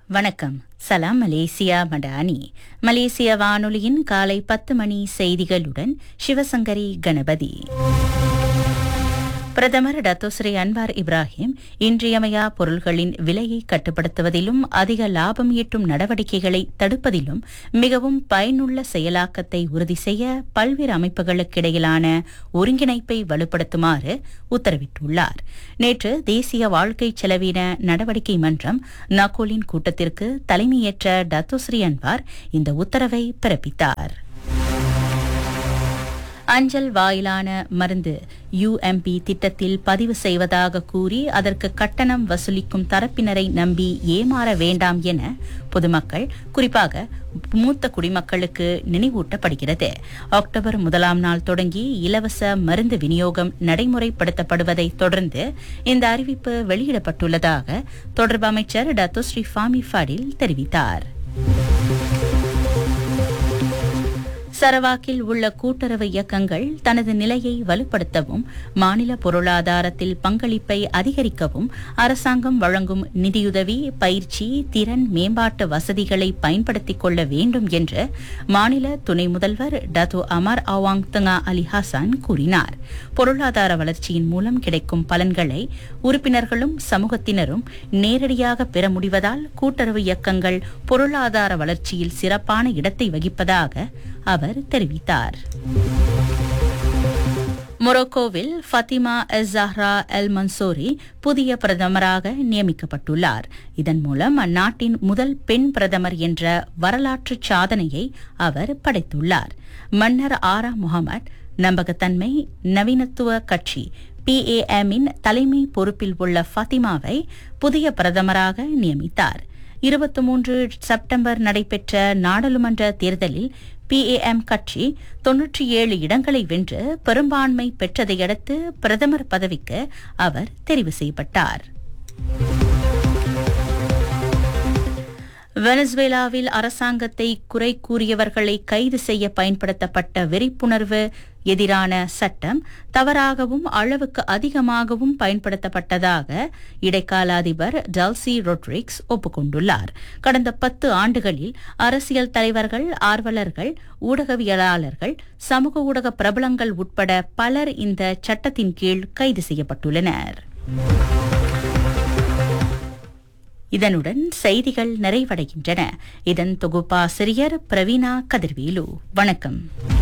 வணக்கம் சலாம் மலேசியா மடானி மலேசிய வானொலியின் காலை பத்து மணி செய்திகளுடன் சிவசங்கரி கணபதி பிரதமர் டத்தோஸ்ரீ அன்வார் இப்ராஹிம் இன்றியமையா பொருள்களின் விலையை கட்டுப்படுத்துவதிலும் அதிக லாபம் ஈட்டும் நடவடிக்கைகளை தடுப்பதிலும் மிகவும் பயனுள்ள செயலாக்கத்தை உறுதி செய்ய பல்வேறு அமைப்புகளுக்கிடையிலான ஒருங்கிணைப்பை வலுப்படுத்துமாறு உத்தரவிட்டுள்ளார் நேற்று தேசிய வாழ்க்கை செலவின நடவடிக்கை மன்றம் நகோலின் கூட்டத்திற்கு தலைமையேற்ற டத்தோஸ்ரீ அன்வார் இந்த உத்தரவை பிறப்பித்தார் அஞ்சல் வாயிலான மருந்து யுஎம்பி திட்டத்தில் பதிவு செய்வதாக கூறி அதற்கு கட்டணம் வசூலிக்கும் தரப்பினரை நம்பி ஏமாற வேண்டாம் என பொதுமக்கள் குறிப்பாக மூத்த குடிமக்களுக்கு நினைவூட்டப்படுகிறது அக்டோபர் முதலாம் நாள் தொடங்கி இலவச மருந்து விநியோகம் நடைமுறைப்படுத்தப்படுவதை தொடர்ந்து இந்த அறிவிப்பு வெளியிடப்பட்டுள்ளதாக தொடர்பு அமைச்சர் டத்தோஸ்ரீ ஃபாமி ஃபடில் தெரிவித்தார் சரவாக்கில் உள்ள கூட்டுறவு இயக்கங்கள் தனது நிலையை வலுப்படுத்தவும் மாநில பொருளாதாரத்தில் பங்களிப்பை அதிகரிக்கவும் அரசாங்கம் வழங்கும் நிதியுதவி பயிற்சி திறன் மேம்பாட்டு வசதிகளை பயன்படுத்திக் கொள்ள வேண்டும் என்று மாநில துணை முதல்வர் Dato Amar Awang Tengah Ali Hassan கூறினார் பொருளாதார வளர்ச்சியின் மூலம் கிடைக்கும் பலன்களை உறுப்பினர்களும் சமூகத்தினரும் நேரடியாக பெற முடிவதால் கூட்டுறவு இயக்கங்கள் பொருளாதார வளர்ச்சியில் சிறப்பான இடத்தை வகிப்பதாக அவர் தெரிவித்தார் மொரோக்கோவில் Fatima Ez Zahra El Mansouri புதிய பிரதமராக நியமிக்கப்பட்டுள்ளார் இதன் மூலம் அந்நாட்டின் முதல் பெண் பிரதமர் என்ற வரலாற்று சாதனையை அவர் படைத்துள்ளார் மன்னர் ஆரா முகமது நம்பகத்தன்மை நவீனத்துவ கட்சி பிஏஎம்மின் தலைமை பொறுப்பில் உள்ள ஃபாத்திமாவை புதிய பிரதமராக நியமித்தார் இருபத்தி மூன்று செப்டம்பர் நடைபெற்ற நாடாளுமன்ற தேர்தலில் பிஏஎம் கட்சி தொன்னூற்றி ஏழு இடங்களை வென்று பெரும்பான்மை பெற்றதையடுத்து பிரதமர் பதவிக்கு அவர் தெரிவு செய்யப்பட்டார் வெனசுவேலாவில் அரசாங்கத்தை குறை கூறியவர்களை கைது செய்ய பயன்படுத்தப்பட்ட வெறிப்புணர்வு எதிரான சட்டம் தவறாகவும் அளவுக்கு அதிகமாகவும் பயன்படுத்தப்பட்டதாக இடைக்கால அதிபர் டல்சி ரொட்ரிக்ஸ் ஒப்புக்கொண்டுள்ளார் கடந்த பத்து ஆண்டுகளில் அரசியல் தலைவர்கள் ஆர்வலர்கள் ஊடகவியலாளர்கள் சமூக ஊடக பிரபலங்கள் உட்பட பலர் இந்த சட்டத்தின் கீழ் கைது செய்யப்பட்டுள்ளனர் இதனுடன் செய்திகள் நிறைவடைகின்றன இதன் தொகுப்பாசிரியர் பிரவீனா கதிர்வேலு வணக்கம்